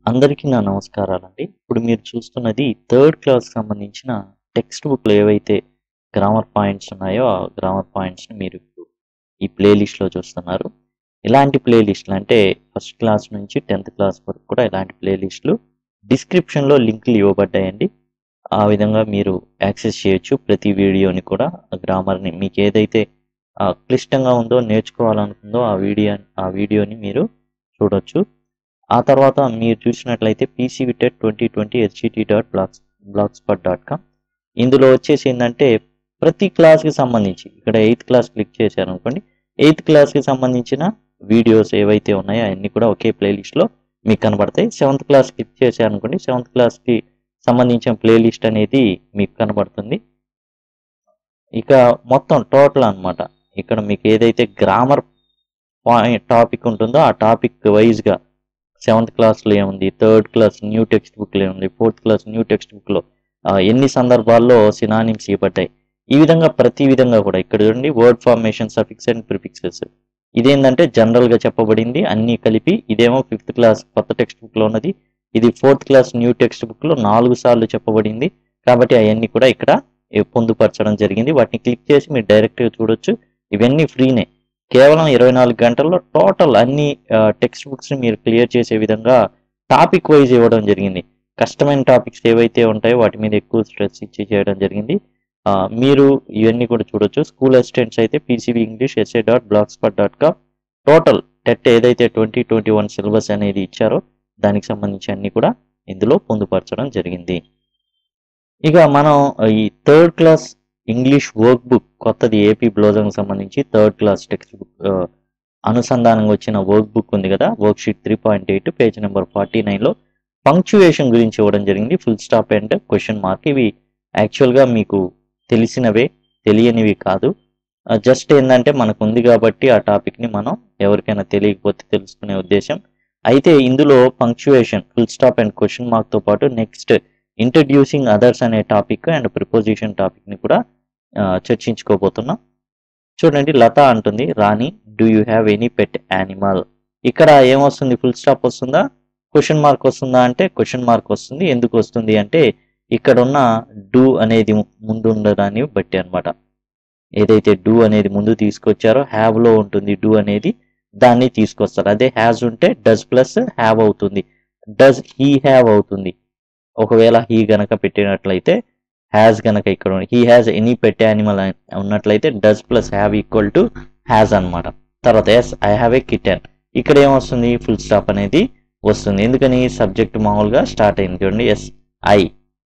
అందరికీ నా నమస్కారాలండి. ఇప్పుడు మీరు చూస్తున్నది థర్డ్ క్లాస్‌కి సంబంధించిన టెక్స్ట్ బుక్‌లో ఏవైతే గ్రామర్ పాయింట్స్ ఉన్నాయో, ఆ గ్రామర్ పాయింట్స్‌ని మీరు ఇప్పుడు ఈ ప్లే లిస్ట్‌లో చూస్తున్నారు. ఇలాంటి ప్లే లిస్ట్‌లు అంటే ఫస్ట్ క్లాస్ నుంచి 10థ్ క్లాస్ వరకు కూడా ఇలాంటి ప్లే లిస్ట్‌లు డిస్క్రిప్షన్‌లో లింకులు ఇవ్వబడ్డాయండి. ఆ విధంగా మీరు యాక్సెస్ చేయొచ్చు. ప్రతి వీడియోని కూడా గ్రామర్‌ని మీకు ఏదైతే ఆహ్, క్లిష్టంగా ఉందో, నేర్చుకోవాలనుకుందో ఆ వీడియో ఆ వీడియోని మీరు చూడొచ్చు. ఆ తర్వాత మీరు చూసినట్లయితే PCV TET 2020 HTT dot blogs blogspot dot com ఇందులో వచ్చేసి ఏందంటే ప్రతి క్లాస్‌కి సంబంధించి ఇక్కడ ఎయిత్ క్లాస్ క్లిక్ చేశారనుకోండి. ఎయిత్ క్లాస్‌కి సంబంధించిన వీడియోస్ ఏవైతే ఉన్నాయో అయన్నీ కూడా ఒకే ప్లే లిస్ట్‌లో మీకు కనబడతాయి. సెవెంత్ క్లాస్ క్లిక్ చేశారనుకోండి. సెవెంత్ క్లాస్‌కి సంబంధించిన ప్లే లిస్ట్ అనేది మీకు కనబడుతుంది. ఇక మొత్తం టోటల్ అన్నమాట. ఇక్కడ మీకు ఏదైతే గ్రామర్ పాయి టాపిక్ ఉంటుందో ఆ టాపిక్ వైస్‌గా సెవెంత్ క్లాస్‌లో ఏముంది, థర్డ్ క్లాస్ న్యూ టెక్స్ట్ బుక్‌లో ఏముంది, ఫోర్త్ క్లాస్ న్యూ టెక్స్ట్ బుక్‌లో ఆహ్, ఎన్ని సందర్భాల్లో సినానిమ్స్ ఇవ్వబడ్డాయి. ఈ విధంగా ప్రతి విధంగా కూడా ఇక్కడ చూడండి word formation, suffix and prefixes. ఇదేందంటే జనరల్‌గా చెప్పబడింది అన్నీ కలిపి. ఇదేమో ఫిఫ్త్ క్లాస్ కొత్త టెక్స్ట్ బుక్‌లో ఉన్నది. ఇది ఫోర్త్ క్లాస్ న్యూ టెక్స్ట్ బుక్‌లో 4 సార్లు చెప్పబడింది. కాబట్టి అయన్నీ కూడా ఇక్కడ ఎ పొందుపరచడం జరిగింది. వాటిని క్లిక్ చేసి మీరు డైరెక్ట్‌గా చూడొచ్చు. ఇవన్నీ ఫ్రీనే. కేవలం 24 గంటల్లో టోటల్ అన్ని ఆహ్, టెక్స్ట్ బుక్స్‌ని మీరు క్లియర్ చేసే విధంగా టాపిక్ వైస్ ఇవ్వడం జరిగింది. కష్టమైన టాపిక్స్ ఏవైతే ఉంటాయో వాటి మీద ఎక్కువ స్ట్రెస్ ఇచ్చి చేయడం జరిగింది. ఆహ్, మీరు ఇవన్నీ కూడా చూడొచ్చు. స్కూల్ అసిస్టెంట్స్ అయితే PCB English SA dot blogspot dot com total TET ఏదైతే 2021 సిలబస్ అనేది ఇచ్చారో దానికి సంబంధించి అన్నీ కూడా ఇందులో పొందుపరచడం జరిగింది. ఇక మనం ఈ third class English workbook కొత్తది ఏపీ బ్లోజంకి సంబంధించి థర్డ్ క్లాస్ టెక్స్ట్ బుక్ ఆహ్, అనుసంధానంగా వచ్చిన వర్క్ బుక్ ఉంది కదా! వర్క్ షీట్ 3.8 పేజ్ నంబర్ 49లో పంక్చుయేషన్ గురించి ఇవ్వడం జరిగింది. Full stop and question mark ఇవి యాక్చువల్‌గా మీకు తెలిసినవే, తెలియనివి కాదు. ఆహ్, జస్ట్ ఏందంటే మనకుంది కాబట్టి ఆ టాపిక్‌ని మనం ఎవరికైనా తెలియకపోతే తెలుసుకునే ఉద్దేశ్యం. అయితే ఇందులో punctuation, full stop and question మార్క్‌తో పాటు నెక్స్ట్ ఇంట్రడ్యూసింగ్ అదర్స్ అనే టాపిక్ అండ్ ప్రిపోజిషన్ టాపిక్‌ని కూడా ఆహ్, చర్చించుకోబోతున్నాం. చూడండి లత అంటుంది Rani do you have any pet animal ఇక్కడ ఏమొస్తుంది ఫుల్ స్టాప్ వస్తుందా? క్వెషన్ మార్క్ వస్తుందా? అంటే క్వెషన్ మార్క్ వస్తుంది. ఎందుకు వస్తుంది అంటే ఇక్కడున్న డూ అనేది ముందు ఉండడాన్ని బట్టి అన్నమాట. ఏదైతే డూ అనేది ముందు తీసుకొచ్చారో హ్యావ్‌లో ఉంటుంది డూ అనేది దాన్ని తీసుకొస్తారు. అదే హ్యాస్ ఉంటే డస్ ప్లస్ హ్యావ్ అవుతుంది. డస్ హీ హ్యావ్ అవుతుంది. ఒకవేళ హీ గనక పెట్టినట్లయితే హ్యాస్ గనక ఇక్కడ he has any pet animal ఉన్నట్లయితే does plus have equal to has అన్నమాట. తర్వాత yes I have a kitten ఇక్కడ ఏమొస్తుంది ఫుల్ స్టాప్ అనేది వస్తుంది. ఎందుకని సబ్జెక్ట్ మామూలుగా స్టార్ట్ అయింది చూడండి yes I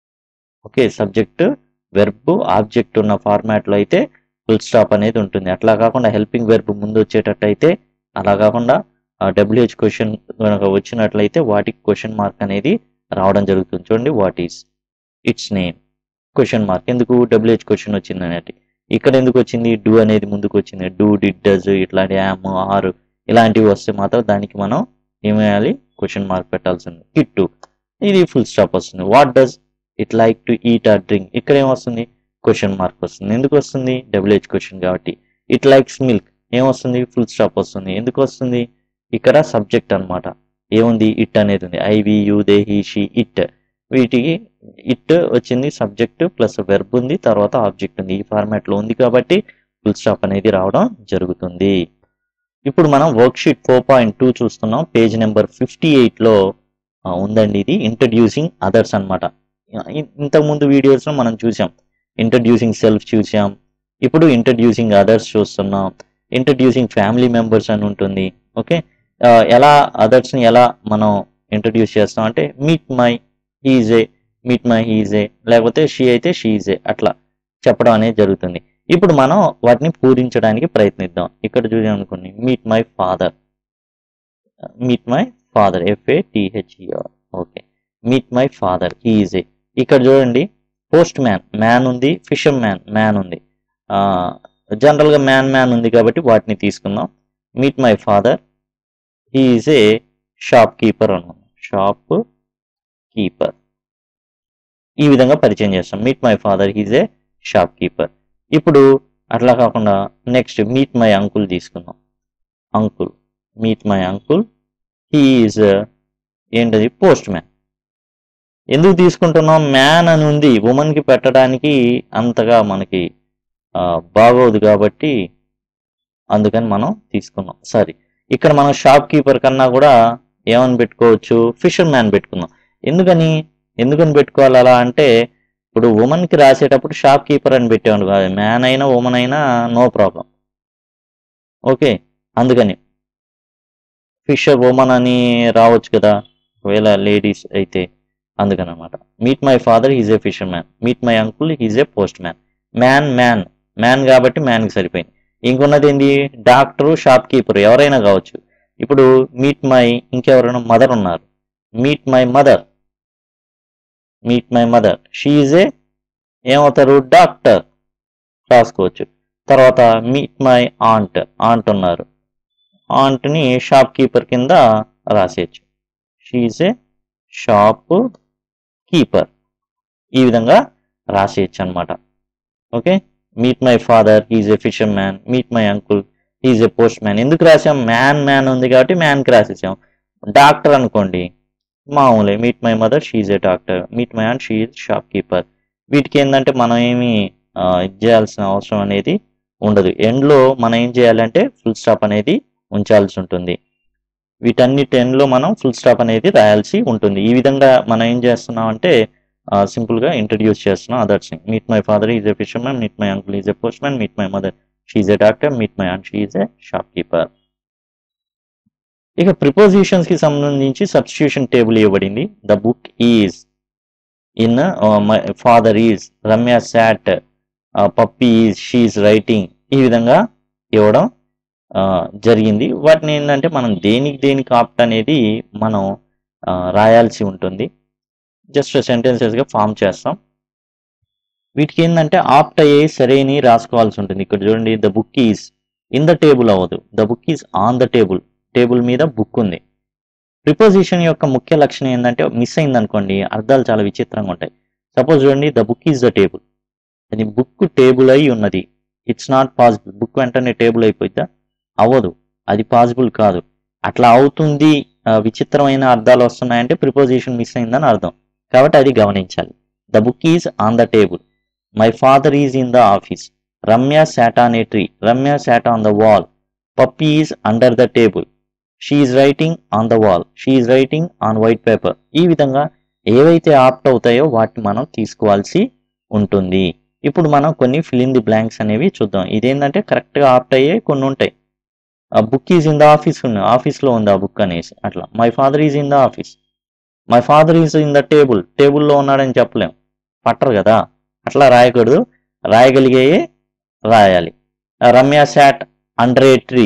okay subject verb object ఉన్న ఫార్మాట్‌లో అయితే ఫుల్ స్టాప్ అనేది ఉంటుంది. అట్లా కాకుండా హెల్పింగ్ వెర్బ్ ముందు వచ్చేటట్టయితే అలా కాకుండా ఆహ్, డబ్ల్యూహెచ్ క్వెషన్ గనక వచ్చినట్లయితే వాటికి క్వెషన్ మార్క్ అనేది రావడం జరుగుతుంది. చూడండి what is its name question mark ఎందుకు డబ్ల్యూహెచ్ క్వెషన్ వచ్చిందనేది. ఇక్కడ ఎందుకు వచ్చింది డూ అనేది ముందుకు వచ్చింది. డూ, డిడ్, డస్ ఇట్లాంటి యామ్, ఆర్ ఇలాంటివి వస్తే మాత్రం దానికి మనం ఏమేయాలి క్వెషన్ మార్క్ పెట్టాల్సింది. కిట్టు ఇది ఫుల్ స్టాప్ వస్తుంది. What does it like to eat or drink ఇక్కడ ఏమొస్తుంది క్వెషన్ మార్క్ వస్తుంది. ఎందుకు వస్తుంది డబ్ల్యూహెచ్ క్వెషన్ కాబట్టి. ఇట్ లైక్స్ మిల్క్ ఏమొస్తుంది ఫుల్ స్టాప్ వస్తుంది. ఎందుకు వస్తుంది ఇక్కడ సబ్జెక్ట్ అన్నమాట. ఏముంది ఇట్ అనేది ఉంది. I, we, you, they, he, she, it వీటికి ఇట్ వచ్చింది సబ్జెక్ట్ ప్లస్ వెర్బ్ ఉంది. తర్వాత ఆబ్జెక్ట్ ఉంది. ఈ ఫార్మాట్‌లో ఉంది కాబట్టి ఫుల్ స్టాప్ అనేది రావడం జరుగుతుంది. ఇప్పుడు మనం వర్క్ షీట్ 4.2 చూస్తున్నాం. పేజ్ నంబర్ 58లో ఆహ్, ఉందండి ఇది ఇంట్రడ్యూసింగ్ అదర్స్ అన్నమాట. ఇ ఇంతకుముందు వీడియోస్‌లో మనం చూసాం. ఇంట్రడ్యూసింగ్ సెల్ఫ్ చూసాం. ఇప్పుడు ఇంట్రడ్యూసింగ్ అదర్స్ చూస్తున్నాం. ఇంట్రడ్యూసింగ్ ఫ్యామిలీ మెంబర్స్ అని ఉంటుంది. ఓకే. ఆహ్, ఎలా అదర్స్‌ని ఎలా మనం ఇంట్రడ్యూస్ చేస్తాం అంటే meet my he is a, meet my he is a లేకపోతే షీ అయితే షీ ఈజ్ ఏ అట్లా చెప్పడం అనేది జరుగుతుంది. ఇప్పుడు మనం వాటిని పూరించడానికి ప్రయత్నిద్దాం. ఇక్కడ చూసామనుకోండి meet my father. Meet my father F A T H E R okay. Meet my father he is a ఇక్కడ చూడండి పోస్ట్ మ్యాన్ మ్యాన్ ఉంది. ఫిషర్ మ్యాన్ మ్యాన్ ఉంది. ఆహ్, జనరల్‌గా మ్యాన్ మ్యాన్ ఉంది కాబట్టి వాటిని తీసుకుందాం. Meet my father he is a shopkeeper అన్నాం. Shopkeeper. ఈ విధంగా పరిచయం చేస్తాం. Meet my father he is a shopkeeper. ఇప్పుడు అట్లా కాకుండా నెక్స్ట్ మీట్ మై అంకుల్ తీసుకుందాం. Uncle meet my uncle he is ఏంటది పోస్ట్ మ్యాన్ ఎందుకు తీసుకుంటున్నాం మ్యాన్ అని ఉంది ఉమెన్ కి పెట్టడానికి అంతగా మనకి ఆ, బాగోదు కాబట్టి అందుకని మనం తీసుకున్నాం సరే ఇక్కడ మనం షాప్ కీపర్ కన్నా కూడా ఏమని పెట్టుకోవచ్చు ఫిషర్ మ్యాన్ పెట్టుకుందాం ఎందుకని ఎందుకని పెట్టుకోవాలి అలా అంటే ఇప్పుడు ఉమెన్ కి రాసేటప్పుడు షాప్ కీపర్ అని పెట్టాను కాదు మ్యాన్ అయినా ఉమెన్ అయినా నో ప్రాబ్లం ఓకే అందుకని ఫిషర్ ఉమెన్ అని రావచ్చు కదా ఒకవేళ లేడీస్ అయితే అందుకని అనమాట meet my father is a fisherman meet my uncle is a postman man man man కాబట్టి మ్యాన్కి సరిపోయింది ఇంకొన్నది ఏంటి డాక్టరు షాప్ కీపర్ ఎవరైనా కావచ్చు ఇప్పుడు మీట్ మై ఇంకెవరైనా మదర్ ఉన్నారు meet my mother meet my mother she is a ఏమవుతారు డాక్టర్ రాసుకోవచ్చు తర్వాత మీట్ మై ఆంట్ ఆంట్ ఉన్నారు ఆంట్ని షాప్ కీపర్ కింద రాసేయచ్చు she is a shopkeeper ఈ విధంగా రాసేయచ్చు అనమాట okay meet my father is a fisherman meet my uncle is a postman ఎందుకు రాసాం మ్యాన్ మ్యాన్ ఉంది కాబట్టి మ్యాన్కి రాసేసాం డాక్టర్ అనుకోండి మామూలే meet my mother she is a doctor meet my and she is shopkeeper వీటికి ఏంటంటే మనం ఏమి ఆ, ఇది చేయాల్సిన అవసరం అనేది ఉండదు ఎండ్లో మనం ఏం చేయాలంటే ఫుల్ స్టాప్ అనేది ఉంచాల్సి ఉంటుంది వీటన్నిటి ఎండ్లో మనం ఫుల్ స్టాప్ అనేది రాయాల్సి ఉంటుంది ఈ విధంగా మనం ఏం చేస్తున్నాం అంటే సింపుల్ గా ఇంట్రడ్యూస్ చేస్తున్నాం others meet my father is a fisherman meet my uncle is a postman meet my mother she is a doctor meet my and she is a shopkeeper ఇక ప్రిపోజిషన్స్ కి సంబంధించి substitution table ఇవ్వబడింది the book is in my father is Ramya sat puppy is she is writing ఈ విధంగా ఇవ్వడం ఆ, జరిగింది వాటిని ఏంటంటే మనం దేనికి దేనికి ఆప్ట్ అనేది మనం ఆ, రాయాల్సి ఉంటుంది జస్ట్ సెంటెన్సెస్గా ఫామ్ చేస్తాం వీటికి ఏంటంటే ఆప్ట్ అయ్యే సరైన రాసుకోవాల్సి ఉంటుంది ఇక్కడ చూడండి the book is in the table అవ్వదు the book is on the table table మీద బుక్ ఉంది ప్రిపోజిషన్ యొక్క ముఖ్య లక్షణం ఏంటంటే మిస్ అయింది అనుకోండి అర్థాలు చాలా విచిత్రంగా ఉంటాయి సపోజ్ చూడండి the book is the table అది బుక్ టేబుల్ అయి ఉన్నది ఇట్స్ నాట్ పాసిబుల్ బుక్ వెంటనే టేబుల్ అయిపోద్దా అవ్వదు అది పాసిబుల్ కాదు అట్లా అవుతుంది ఆ, విచిత్రమైన అర్థాలు వస్తున్నాయంటే ప్రిపోజిషన్ మిస్ అయిందని అర్థం కాబట్టి అది గమనించాలి the book is on the table my father is in the office Ramya sat on a tree Ramya sat on the wall puppy is under the table she is writing on the wall she is writing on white paper ఈ విధంగా ఏవైతే opt అవుతాయో వాటిని మనం తీసుకోవాల్సి ఉంటుంది ఇప్పుడు మనం కొన్ని ఫిల్ ఇన్ ది బ్లాంక్స్ అనేవి చూద్దాం ఇదేంటంటే కరెక్ట్గా ఆప్ట్ అయ్యే కొన్ని ఉంటాయి ఆ book is in the office ఉంది ఆఫీస్లో ఉంది ఆ బుక్ అనేసి అట్లా my father is in the office my father is in the table టేబుల్లో ఉన్నాడని చెప్పలేం పట్టరు కదా అట్లా రాయకూడదు రాయగలిగేయే రాయాలి ఆ Ramya sat under a tree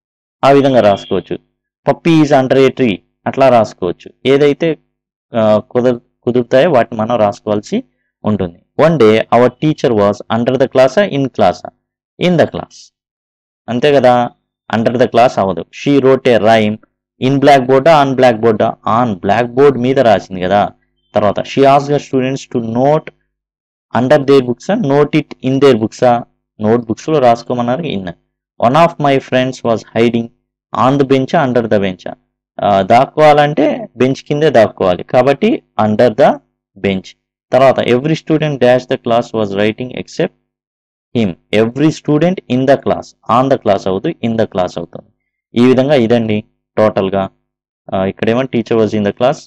ఆ విధంగా రాసుకోవచ్చు puppy is under a tree అట్లా రాసుకోవచ్చు ఏదైతే ఆ, కుదర్ కుదురుతాయో వాటిని మనం రాసుకోవాల్సి ఉంటుంది one day our teacher was under the క్లాసా ఇన్ క్లాసా ఇన్ ద క్లాస్ అంతే కదా అండర్ ద క్లాస్ అవ్వదు she wrote a rhyme in black బోర్డా ఆన్ బ్లాక్ బోర్డా ఆన్ బ్లాక్ బోర్డ్ మీద రాసింది కదా తర్వాత షీ ఆస్ the students to note under their బుక్సా నోట్ ఇట్ ఇన్ దేర్ బుక్సా నోట్ బుక్స్ లో రాసుకోమన్నారు in one of my friends was hiding on the bench under the bench దాక్కోవాలంటే బెంచ్ కిందే దాక్కోవాలి కాబట్టి అండర్ ద బెంచ్ తర్వాత every student dash the class was writing except him every student in the class on the class అవుతుంది in the class అవుతుంది ఈ విధంగా ఇదండి టోటల్గా ఇక్కడేమో teacher was in the class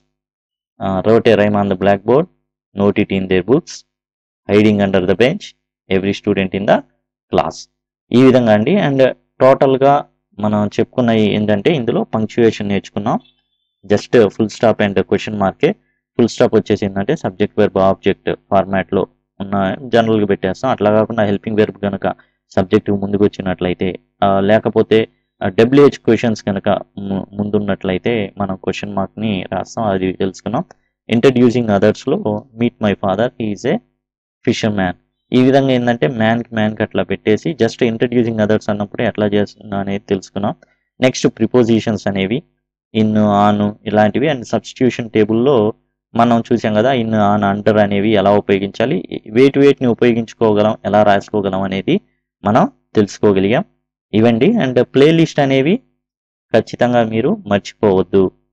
wrote a rhyme on the blackboard note it in their books hiding under the bench every student in the class ఈ విధంగా అండి అండ్ టోటల్గా మనం చెప్పుకున్నవి ఏంటంటే ఇందులో పంక్చుయేషన్ నేర్చుకున్నాం just full stop and question మార్కే full stop వచ్చేసి ఏంటంటే సబ్జెక్ట్ వెర్బ్ ఆబ్జెక్ట్ ఫార్మాట్లో ఉన్న జనరల్గా పెట్టేస్తాం అట్లా కాకుండా హెల్పింగ్ వెర్బ్ కనుక సబ్జెక్ట్ ముందుకు వచ్చినట్లయితే ఆ, లేకపోతే డబ్ల్యూహెచ్ క్వశ్చన్స్ కనుక ము- ముందున్నట్లయితే మనం క్వశ్చన్ మార్క్ని రాస్తాం అది తెలుసుకున్నాం ఇంట్రడ్యూసింగ్ అదర్స్లో meet my father is a fisherman ఈ విధంగా ఏంటంటే మ్యాన్కి మ్యాన్కి అట్లా పెట్టేసి జస్ట్ ఇంట్రడ్యూసింగ్ అదర్స్ అన్నప్పుడు ఎట్లా చేస్తున్నా అనేది తెలుసుకున్నాం నెక్స్ట్ ప్రిపోజిషన్స్ అనేవి ఇన్ ఆన్ ఇలాంటివి అండ్ సబ్స్టిట్యూషన్ టేబుల్లో మనం చూసాం కదా ఇన్ ఆన్ అండర్ అనేవి ఎలా ఉపయోగించాలి వేటి వేటిని ఉపయోగించుకోగలం ఎలా రాసుకోగలం అనేది మనం తెలుసుకోగలిగాం ఇవండి అండ్ ప్లేలిస్ట్ అనేవి ఖచ్చితంగా మీరు మర్చిపోవద్దు